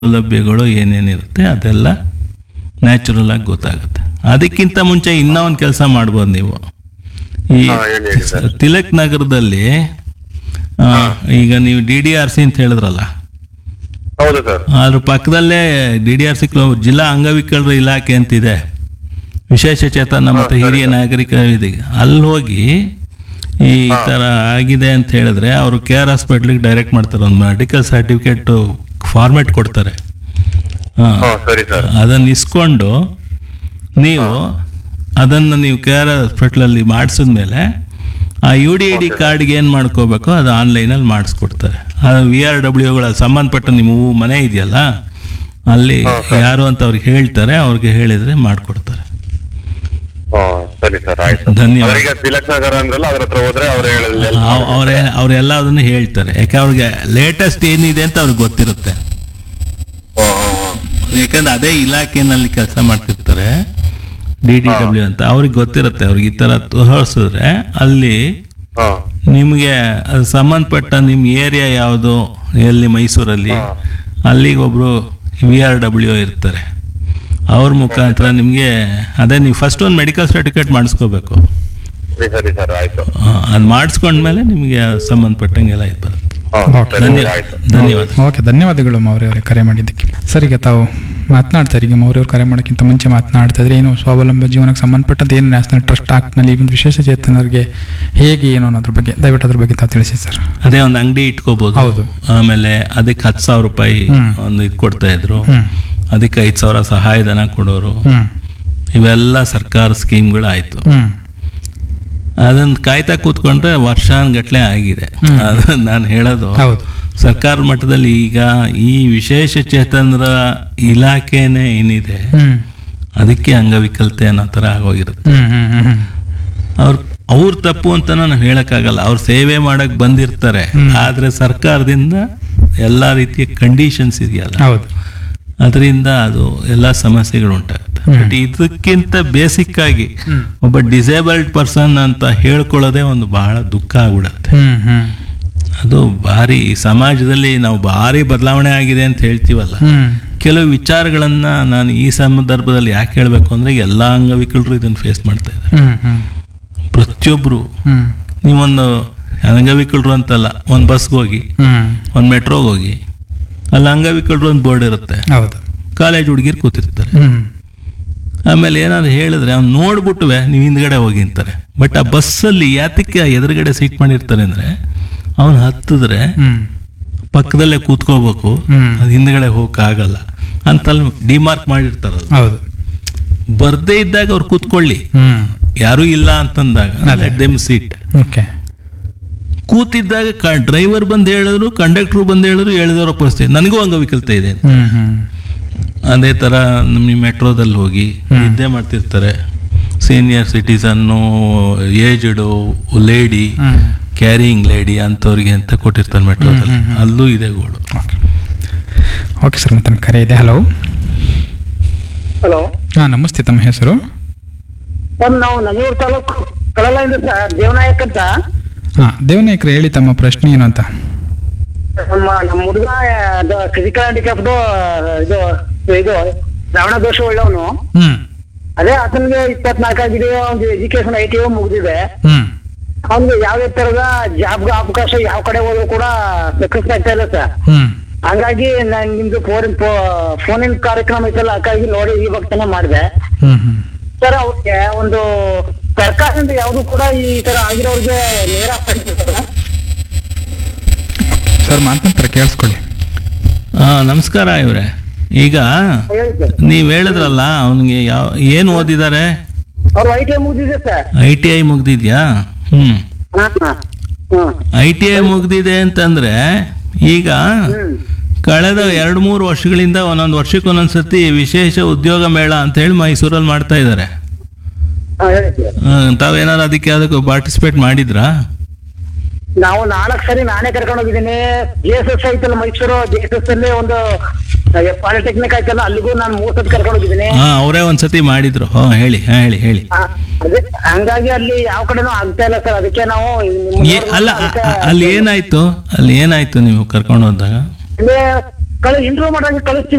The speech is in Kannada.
ಸೌಲಭ್ಯಗಳು ಏನೇನಿರುತ್ತೆ ಅದೆಲ್ಲ ನ್ಯಾಚುರಲ್ ಆಗಿ ಗೊತ್ತಾಗುತ್ತೆ ಅದಕ್ಕಿಂತ ಮುಂಚೆ ಇನ್ನೂ ಒಂದು ಕೆಲಸ ಮಾಡ್ಬೋದು ನೀವು ಈ ಹಾ, ಹೇಳಿ, ಹೇಳಿ ಸರ್. ತಿಲಕ್ ನಗರದಲ್ಲಿ ಆ, ಈಗ ನೀವು ಡಿ ಡಿ ಆರ್ ಸಿ ಅಂತ ಹೇಳಿದ್ರಲ್ಲ ಹೌದು ಸರ್ ಅದ್ರ ಪಕ್ಕದಲ್ಲೇ ಡಿ ಡಿ ಆರ್ ಸಿ ಜಿಲ್ಲಾ ಅಂಗವಿಕಲರ ಇಲಾಖೆ ಅಂತಿದೆ ವಿಶೇಷ ಚೇತನ ಮತ್ತು ಹಿರಿಯ ನಾಗರಿಕ ಇದಕ್ಕೆ ಅಲ್ಲಿ ಹೋಗಿ ಈ ಥರ ಆಗಿದೆ ಅಂತ ಹೇಳಿದ್ರೆ ಅವರು ಕೆ ಆರ್ ಹಾಸ್ಪಿಟ್ಲಿಗೆ ಡೈರೆಕ್ಟ್ ಮಾಡ್ತಾರೆ ಒಂದು ಮೆಡಿಕಲ್ ಸರ್ಟಿಫಿಕೇಟ್ ಫಾರ್ಮೆಟ್ ಕೊಡ್ತಾರೆ ಹಾಂ ಹಾ ಸರಿ ಸರ್ ಅದನ್ನು ಇಸ್ಕೊಂಡು ನೀವು ಅದನ್ನು ನೀವು ಕೆ ಆರ್ ಹಾಸ್ಪಿಟ್ಲಲ್ಲಿ ಮಾಡಿಸಿದ್ಮೇಲೆ ಆ ಯು ಡಿ ಐ ಡಿ ಕಾರ್ಡ್ಗೆ ಏನು ಮಾಡ್ಕೋಬೇಕು ಅದು ಆನ್ಲೈನಲ್ಲಿ ಮಾಡಿಸ್ಕೊಡ್ತಾರೆ ಅದು ವಿ ಆರ್ ಡಬ್ಲ್ಯೂಗಳ ಸಂಬಂಧಪಟ್ಟ ನಿಮ್ಮ ಊ- ಮನೆ ಇದೆಯಲ್ಲ ಅಲ್ಲಿ ಯಾರು ಅಂತ ಅವ್ರಿಗೆ ಹೇಳ್ತಾರೆ ಅವ್ರಿಗೆ ಹೇಳಿದರೆ ಮಾಡಿಕೊಡ್ತಾರೆ ಹಾ ಸರಿ ಸರ್ ಆಯ್ತು ಧನ್ಯವಾದ ಅವರೀಗ ತಿಲಕ್ ನಗರ ಅಂದ್ರಲ್ಲ ಅವ್ರ ಹತ್ರ ಹೋದ್ರೆ ಅವ್ರು ಹೇಳಿಲ್ಲ ಅವ್- ಅವ್ರೆ ಅವರೆಲ್ಲ ಅದನ್ನು ಹೇಳ್ತಾರೆ ಯಾಕೆ ಅವ್ರಿಗೆ ಲೇಟೆಸ್ಟ್ ಏನಿದೆ ಅಂತ ಅವ್ರಿಗೆ ಗೊತ್ತಿರುತ್ತೆ ಯಾಕಂದ್ರೆ ಅದೇ ಇಲಾಖೆನಲ್ಲಿ ಕೆಲಸ ಮಾಡ್ತಿರ್ತಾರೆ ಡಿ ಡಿ ಡಬ್ಲ್ಯೂ ಅಂತ ಅವ್ರಿಗೆ ಗೊತ್ತಿರುತ್ತೆ ಅವ್ರಿಗೆ ಈ ಥರ ತೋರಿಸಿದ್ರೆ ಅಲ್ಲಿ ಹಾ ನಿಮಗೆ ಅದು ಸಂಬಂಧಪಟ್ಟ ನಿಮ್ಮ ಏರಿಯಾ ಯಾವುದು ಎಲ್ಲಿ ಮೈಸೂರಲ್ಲಿ ಅಲ್ಲಿಗೆ ಒಬ್ಬರು ವಿ ಆರ್ ಡಬ್ಲ್ಯೂ ಇರ್ತಾರೆ ಅವ್ರ ಮುಖಾಂತರ ನಿಮಗೆ ಅದೇ ನೀವು ಫಸ್ಟ್ ಒಂದು ಮೆಡಿಕಲ್ ಸರ್ಟಿಫಿಕೇಟ್ ಮಾಡಿಸ್ಕೋಬೇಕು ಸರಿ ಸರಿ ಸರ್ ಆಯ್ತು ಅದು ಮಾಡಿಸ್ಕೊಂಡ್ಮೇಲೆ ನಿಮಗೆ ಸಂಬಂಧಪಟ್ಟಂಗೆಲ್ಲ ಇದು ಬರುತ್ತೆ ಹಾ ಓಕೆ. ಸರಿ ಧನ್ಯ ಆಯ್ತು ಧನ್ಯವಾದ ಓಕೆ ಧನ್ಯವಾದಗಳು ಮೌರ್ಯ ಅವರೇ ಕರೆ ಮಾಡಿದ್ದಕ್ಕೆ ಸರ್ ಈಗ ತಾವು ಮಾತನಾಡ್ತಾರೆ ಈಗ ಮೌರ್ಯ ಅವರು ಕರೆ ಮಾಡೋಕ್ಕಿಂತ ಮುಂಚೆ ಮಾತನಾಡ್ತಾ ಇದ್ರೆ ಏನು ಸ್ವಾವಲಂಬ ಜೀವನಕ್ಕೆ ಸಂಬಂಧಪಟ್ಟಂತೆ ಏನು ನ್ಯಾಷನಲ್ ಟ್ರಸ್ಟ್ ಆಕ್ಟ್ನಲ್ಲಿ ಈ ಒಂದು ವಿಶೇಷ ಚೇತನರಿಗೆ ಹೇಗೆ ಏನು ಅನ್ನೋದ್ರ ಬಗ್ಗೆ ದಯವಿಟ್ಟು ಅದ್ರ ಬಗ್ಗೆ ತಾವು ತಿಳಿಸಿ ಸರ್ ಅದೇ ಒಂದು ಅಂಗಡಿ ಇಟ್ಕೋಬಹುದು ಹೌದು. ಆಮೇಲೆ ಅದಕ್ಕೆ ಹತ್ತು ಸಾವಿರ ರೂಪಾಯಿ ಹ್ಮ್. ಒಂದು ಇದು ಕೊಡ್ತಾ ಇದ್ರು ಹ್ಮ್ ಅದಕ್ಕೆ ಐದು ಸಾವಿರ ಸಹಾಯಧನ ಕೊಡೋರು ಹ್ಮ್ ಇವೆಲ್ಲ ಸರ್ಕಾರ ಸ್ಕೀಮ್ಗಳು ಆಯ್ತು ಹ್ಮ್ ಅದನ್ನ ಕಾಯ್ತಾ ಕೂತ್ಕೊಂಡ್ರೆ ವರ್ಷಾನ್ಗಟ್ಲೆ ಆಗಿದೆ ಅದು ನಾನು ಹೇಳೋದು ಹೌದು ಸರ್ಕಾರ ಮಟ್ಟದಲ್ಲಿ ಈಗ ಈ ವಿಶೇಷ ಚೇತನರ ಇಲಾಖೆನೇ ಏನಿದೆ ಹ್ಮ್ ಅದಕ್ಕೆ ಅಂಗವಿಕಲತೆ ಅನ್ನೋ ಥರ ಆಗೋಗಿರುತ್ತೆ ಹ್ಮ್ ಹ್ಮ್ ಹ್ಮ್ ಹ್ಮ್ ಅವ್ರ ಅವ್ರ ತಪ್ಪು ಅಂತ ನಾವು ಹೇಳಕ್ಕಾಗಲ್ಲ ಅವ್ರು ಸೇವೆ ಮಾಡಕ್ ಬಂದಿರ್ತಾರೆ ಆದ್ರೆ ಸರ್ಕಾರದಿಂದ ಎಲ್ಲಾ ರೀತಿಯ ಕಂಡೀಷನ್ಸ್ ಇದೆಯಲ್ಲ ಹೌದು ಅದರಿಂದ ಅದು ಎಲ್ಲ ಸಮಸ್ಯೆಗಳು ಉಂಟಾಗುತ್ತೆ ಬಟ್ ಇದಕ್ಕಿಂತ ಬೇಸಿಕ್ ಆಗಿ ಒಬ್ಬ ಡಿಸೇಬಲ್ಡ್ ಪರ್ಸನ್ ಅಂತ ಹೇಳ್ಕೊಳ್ಳೋದೇ ಒಂದು ಬಹಳ ದುಃಖ ಆಗ್ಬಿಡತ್ತೆ ಹ್ಮ್ ಹ್ಮ್ ಅದು ಭಾರಿ ಈ ಸಮಾಜದಲ್ಲಿ ನಾವು ಭಾರಿ ಬದಲಾವಣೆ ಆಗಿದೆ ಅಂತ ಹೇಳ್ತೀವಲ್ಲ ಹ್ಮ್ ಕೆಲವು ವಿಚಾರಗಳನ್ನ ನಾನು ಈ ಸಂದರ್ಭದಲ್ಲಿ ಯಾಕೆ ಹೇಳ್ಬೇಕು ಅಂದ್ರೆ ಎಲ್ಲಾ ಅಂಗವಿಕಲರು ಇದನ್ನ ಫೇಸ್ ಮಾಡ್ತಾ ಇದ್ದಾರೆ ಹ್ಮ್ ಹ್ಮ್ ಪ್ರತಿಯೊಬ್ರು ಹ್ಮ್ ನೀವೊಂದು ಅಂಗವಿಕಲರು ಅಂತಲ್ಲ ಒಂದು ಬಸ್ಗೆ ಹೋಗಿ ಹ್ಮ್ ಒಂದು ಮೆಟ್ರೋಗೆ ಹೋಗಿ ಅಲ್ಲಿ ಅಂಗವಿಕಲರು ಒಂದು ಬೋರ್ಡ್ ಇರುತ್ತೆ ಹೌದು ಕಾಲೇಜ್ ಹುಡುಗಿರು ಕೂತಿರ್ತಾರೆ ಹ್ಮ್ ಆಮೇಲೆ ಏನಾದ್ರು ಹೇಳಿದ್ರೆ ಅವ್ನು ನೋಡ್ಬಿಟ್ಟುವೆ ನೀವು ಹಿಂದ್ಗಡೆ ಹೋಗಿ ಅಂತಾರೆ ಬಟ್ ಆ ಬಸ್ಸಲ್ಲಿ ಯಾತಕ್ಕೆ ಆ ಎದುರುಗಡೆ ಸೀಟ್ ಮಾಡಿರ್ತಾರೆ ಅಂದ್ರೆ ಅವನು ಹತ್ತಿದ್ರೆ ಹ್ಮ್ ಪಕ್ಕದಲ್ಲೇ ಕೂತ್ಕೋಬೇಕು ಹ್ಮ್. ಅದು ಹಿಂದ್ಗಡೆ ಹೋಗಕ್ಕಾಗಲ್ಲ ಅಂತ ಅಲ್ಲಿ ಡಿಮಾರ್ಕ್ ಮಾಡಿರ್ತಾರಲ್ಲ ಹೌದು ಬರ್ದೇ ಇದ್ದಾಗ ಅವ್ರು ಕೂತ್ಕೊಳ್ಳಿ ಹ್ಮ್ ಯಾರೂ ಇಲ್ಲ ಅಂತಂದಾಗ ಲೆಟ್ ದೆಮ್ ಸೀಟ್ ಓಕೆ ಕೂತಿದ್ದಾಗ ಡ್ರೈವರ್ ಬಂದು ಹೇಳಿದ್ರು ಕಂಡಕ್ಟರ್ ಬಂದು ಹೇಳಿದ್ರು ಹೇಳಿದವರ ಪರಿಸ್ಥಿತಿ ನನಗೂ ಅಂಗವಿಕಲತೆ ಇದೆ ಹ್ಮ್ ಹ್ಮ್ ಅದೇ ಥರ ನಿಮ್ಮ ಮೆಟ್ರೋದಲ್ಲಿ ಹೋಗಿ ನಿದ್ದೆ ಮಾಡ್ತಿರ್ತಾರೆ senior citizen aged lady hmm carrying lady ಅಂಥವ್ರಿಗೆ ಅಂತ ಕೊಟ್ಟಿರ್ತಾರೆ ಮೆಟ್ರೋದಲ್ಲಿ ಅಲ್ಲೂ ಇದೆ ಗೋಳು ಓಕೆ ಓಕೆ ಸರ್ ಮತ್ತೆ ಕರೆ ಇದೆ ಹಲೋ ಹಲೋ ಹಾಂ ನಮಸ್ತೆ ತಮ್ಮ ಹೆಸರು ಸರ್ ನಾವು ನಂಜೂರು ತಾಲೂಕು ಕಳಲಿಂದ ಸರ್ ದೇವನಾಯಕ್ ಅಂತ ಹಾಂ ದೇವನಾಯಕರು ಹೇಳಿ ತಮ್ಮ ಪ್ರಶ್ನೆ ಏನು ಅಂತ ನಮ್ಮ ನಮ್ಮ ಹುಡುಗ ಅದು ಫಿಸಿಕಲ್ ಹ್ಯಾಂಡಿಕ್ಯಾಪ್ದು ಇದು ಇದು ಶ್ರವಣ ದೋಷ ಉಳ್ಳವನು ಹ್ಮ್ ಅದೇ ಆತನಿಗೆ ಇಪ್ಪತ್ನಾಲ್ಕು ಆಗಿದೆ ಒಂದು ಎಜುಕೇಶನ್ ಐ ಟಿ ಮುಗಿದಿದೆ ಹ್ಮ್ ಅವ್ನಿಗೆ ಯಾವ ತರದ ಜಾಬ್ ಅವಕಾಶ ಯಾವ ಕಡೆ ಹೋದ್ರು ಕೂಡ ಸಕ್ಸಸ್ ಆಗ್ತಾ ಇಲ್ಲ ಸರ್ ಹ್ಮ್ ಹಂಗಾಗಿ ನಾನು ನಿಮ್ದು ಫೋನ್ ಫೋನಿನ ಕಾರ್ಯಕ್ರಮ ಐತಲ್ಲ ಹಾಗಾಗಿ ನೋಡಿ ಈ ಭಕ್ತನ ಮಾಡಿದೆ ಹ್ಮ್ ಹ್ಮ್ ಸರ್ ಅವ್ರಿಗೆ ಒಂದು ಸರ್ಕಾರದಿಂದ ಯಾವುದು ಕೂಡ ಈ ತರ ಆಗಿರೋರಿಗೆ ನೇರ ಪಡಿಸ್ತಾರೆ ಸರ್ ಮಾತನಾಡ್ತಾರೆ ಕೇಳಿಸ್ಕೊಳ್ಳಿ ಹಾಂ ನಮಸ್ಕಾರ ಇವ್ರೆ ಈಗ ಹೇಳಿ ಸರ್ ನೀವು ಹೇಳಿದ್ರಲ್ಲ ಅವನಿಗೆ ಯಾವ ಏನು ಓದಿದ್ದಾರೆ ಅವ್ರು ಐ ಟಿ ಐ ಮುಗಿದಿದೆ ಸರ್ ಐ ಟಿ ಐ ಮುಗ್ದಿದ್ಯಾ ಹ್ಞೂ ಹಾ ಹಾ ಹ್ಮ್ ಐ ಟಿ ಐ ಮುಗ್ದಿದೆ ಅಂತಂದ್ರೆ ಈಗ ಹ್ಮ್ ಕಳೆದ ಎರಡು ಮೂರು ವರ್ಷಗಳಿಂದ ಒಂದೊಂದು ವರ್ಷಕ್ಕೆ ಒಂದೊಂದು ಸತಿ ವಿಶೇಷ ಉದ್ಯೋಗ ಮೇಳ ಅಂತ ಹೇಳಿ ಮೈಸೂರಲ್ಲಿ ಮಾಡ್ತಾ ಇದ್ದಾರೆ ಹಾ, ಹೇಳಿ ಸರ್ ಹ್ಮ್, ತಾವೇನಾದ್ರು ಅದಕ್ಕೆ ಅದಕ್ಕೆ ಪಾರ್ಟಿಸಿಪೇಟ್ ಮಾಡಿದ್ರಾ ನಾವು ನಾಲ್ಕು ಸರಿ ನಾನೇ ಕರ್ಕೊಂಡು ಹೋಗಿದ್ದೀನಿ ಜೆ ಎಸ್ ಎಸ್ ಐತಲ್ಲ ಮೈಸೂರು ಜೆ ಎಸ್ ಎಸ್ ಅಲ್ಲಿ ಒಂದು ಪಾಲಿಟೆಕ್ನಿಕ್ ಆಯ್ತಲ್ಲ ಅಲ್ಲಿಗೂ ನಾನು ಮೂರ್ ಸತಿ ಕರ್ಕೊಂಡು ಹೋಗಿದ್ದೀನಿ ಹಾ ಅವರೇ ಒಂದ್ಸತಿ ಮಾಡಿದ್ರು ಹಾ ಹೇಳಿ ಹಾ ಹೇಳಿ ಹೇಳಿ ಆ, ಅದೇ ಹಂಗಾಗಿ ಅಲ್ಲಿ ಯಾವ ಕಡೆನೂ ಆಗ್ತಾ ಇಲ್ಲ ಸರ್ ಅದಕ್ಕೆ ನಾವು ನಿಮ್ಮ ಏ- ಅಲ್ಲ ಅ- ಅ- ಅಲ್ಲಿ ಏನಾಯ್ತು ಅಲ್ಲಿ ಏನಾಯ್ತು ನೀವು ಕರ್ಕೊಂಡು ಹೋದಾಗ ಅಲ್ಲಿ ಕಳಿ ಇಂಟರ್ವ್ಯೂ ಮಾಡೋಕೆ ಕಳಿಸ್ತೀವಿ